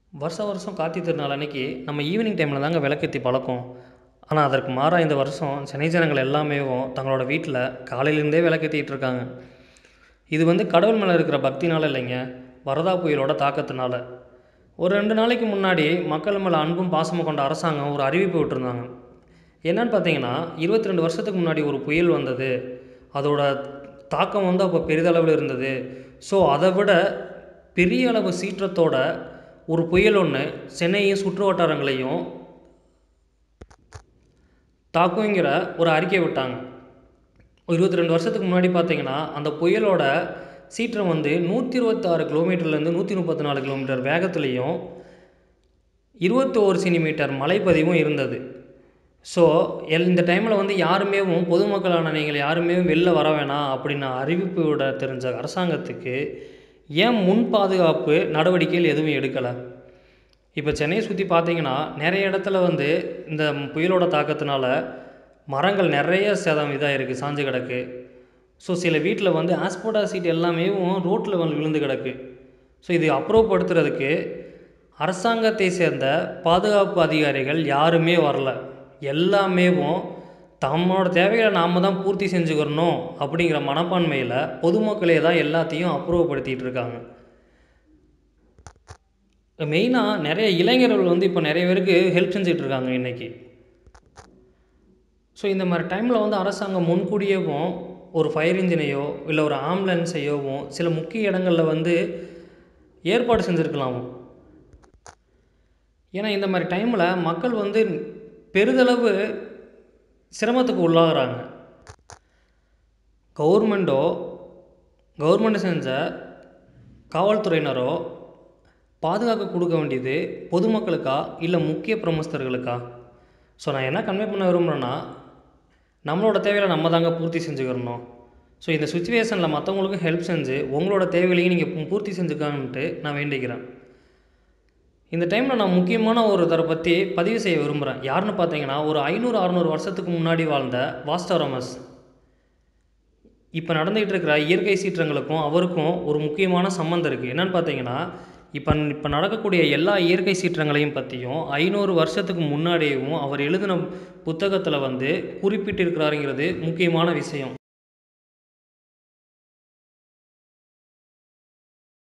வருஷா வருஷம் கார்த்திகை திருநாள் அன்னைக்கு நம்ம ஈவினிங் டைமில் தாங்க விளக்கேற்றி பழக்கம் ஆனால் அதற்கு மாறாக இந்த வருஷம் சென்னை ஜனங்கள் எல்லாமேவும் தங்களோட வீட்டில் காலையிலேருந்தே விளக்கேற்றிட்டு இருக்காங்க இது வந்து கடவுள் மேலே இருக்கிற பக்தினால இல்லைங்க வரதா புயலோட தாக்கத்தினால ஒரு ரெண்டு நாளைக்கு முன்னாடி மக்கள் மேலே அன்பும் பாசமும் கொண்ட அரசாங்கம் ஒரு அறிவிப்பு விட்டுருந்தாங்க என்னன்னு பார்த்தீங்கன்னா இருபத்தி ரெண்டு வருஷத்துக்கு முன்னாடி ஒரு புயல் வந்தது அதோட தாக்கம் வந்து அப்போ பெரிதளவில் இருந்தது ஸோ அதை விட பெரிய அளவு சீற்றத்தோட ஒரு புயல் ஒன்று சென்னையும் சுற்று வட்டாரங்களையும் தாக்குங்கிற ஒரு அறிக்கை விட்டாங்க இருபத்தி ரெண்டு வருஷத்துக்கு முன்னாடி பார்த்தீங்கன்னா அந்த புயலோட சீற்றம் வந்து நூற்றி இருபத்தாறு கிலோமீட்டர்லேருந்து நூற்றி முப்பத்தி நாலு கிலோமீட்டர் வேகத்துலேயும் இருபத்தோரு சென்டிமீட்டர் மழைப்பதிவும் இருந்தது ஸோ எல் இந்த டைமில் வந்து யாருமேவும் பொதுமக்களான நீங்கள் யாருமே வெளில வர வேணாம் அப்படின்னு அறிவிப்பு விட தெரிஞ்ச அரசாங்கத்துக்கு ஏன் முன் பாதுகாப்பு நடவடிக்கைகள் எதுவும் எடுக்கலை இப்போ சென்னையை சுற்றி பார்த்தீங்கன்னா நிறைய இடத்துல வந்து இந்த புயலோட தாக்கத்தினால மரங்கள் நிறைய சேதம் இதாக இருக்குது சாஞ்சு கிடக்கு ஸோ சில வீட்டில் வந்து ஆஸ்போட்டா சீட் எல்லாமே ரோட்டில் வந்து விழுந்து கிடக்கு ஸோ இது அப்புறப்படுத்துறதுக்கு அரசாங்கத்தை சேர்ந்த பாதுகாப்பு அதிகாரிகள் யாருமே வரல எல்லாமேவும் தம்மோட தேவைகளை நாம் தான் பூர்த்தி செஞ்சுக்கிறணும் அப்படிங்கிற மனப்பான்மையில் பொதுமக்களே தான் எல்லாத்தையும் அப்புறப்படுத்திட்டு இருக்காங்க மெயினாக நிறைய இளைஞர்கள் வந்து இப்போ நிறைய பேருக்கு ஹெல்ப் செஞ்சுட்டு இருக்காங்க இன்றைக்கி ஸோ இந்த மாதிரி டைமில் வந்து அரசாங்கம் முன்கூடியேவும் ஒரு ஃபயர் இன்ஜினையோ இல்லை ஒரு ஆம்புலன்ஸையோவும் சில முக்கிய இடங்களில் வந்து ஏற்பாடு செஞ்சுருக்கலாம் ஏன்னா இந்த மாதிரி டைமில் மக்கள் வந்து பெரிதளவு சிரமத்துக்கு உள்ளாகிறாங்க கவர்மெண்ட்டோ கவர்மெண்ட் செஞ்ச காவல்துறையினரோ பாதுகாக்க கொடுக்க வேண்டியது பொதுமக்களுக்கா இல்லை முக்கிய பிரமுஸ்தர்களுக்கா ஸோ நான் என்ன கன்வே பண்ண விரும்புகிறேன்னா நம்மளோட தேவைகளை நம்ம தாங்க பூர்த்தி செஞ்சுக்கிறணும் ஸோ இந்த சுச்சுவேஷனில் மற்றவங்களுக்கும் ஹெல்ப் செஞ்சு உங்களோட தேவைகளையும் நீங்கள் பூர்த்தி செஞ்சுக்கான்ட்டு நான் வேண்டிக்கிறேன் இந்த டைமில் நான் முக்கியமான ஒருத்தரை பற்றி பதிவு செய்ய விரும்புகிறேன் யாருன்னு பார்த்தீங்கன்னா ஒரு ஐநூறு அறநூறு வருஷத்துக்கு முன்னாடி வாழ்ந்த வாஸ்டோரமஸ் இப்போ நடந்துகிட்டு இருக்கிற இயற்கை சீற்றங்களுக்கும் அவருக்கும் ஒரு முக்கியமான சம்மந்தம் இருக்குது என்னென்னு பார்த்தீங்கன்னா இப்போ இப்போ நடக்கக்கூடிய எல்லா இயற்கை சீற்றங்களையும் பற்றியும் ஐநூறு வருஷத்துக்கு முன்னாடியும் அவர் எழுதின புத்தகத்தில் வந்து குறிப்பிட்டிருக்கிறாருங்கிறது முக்கியமான விஷயம்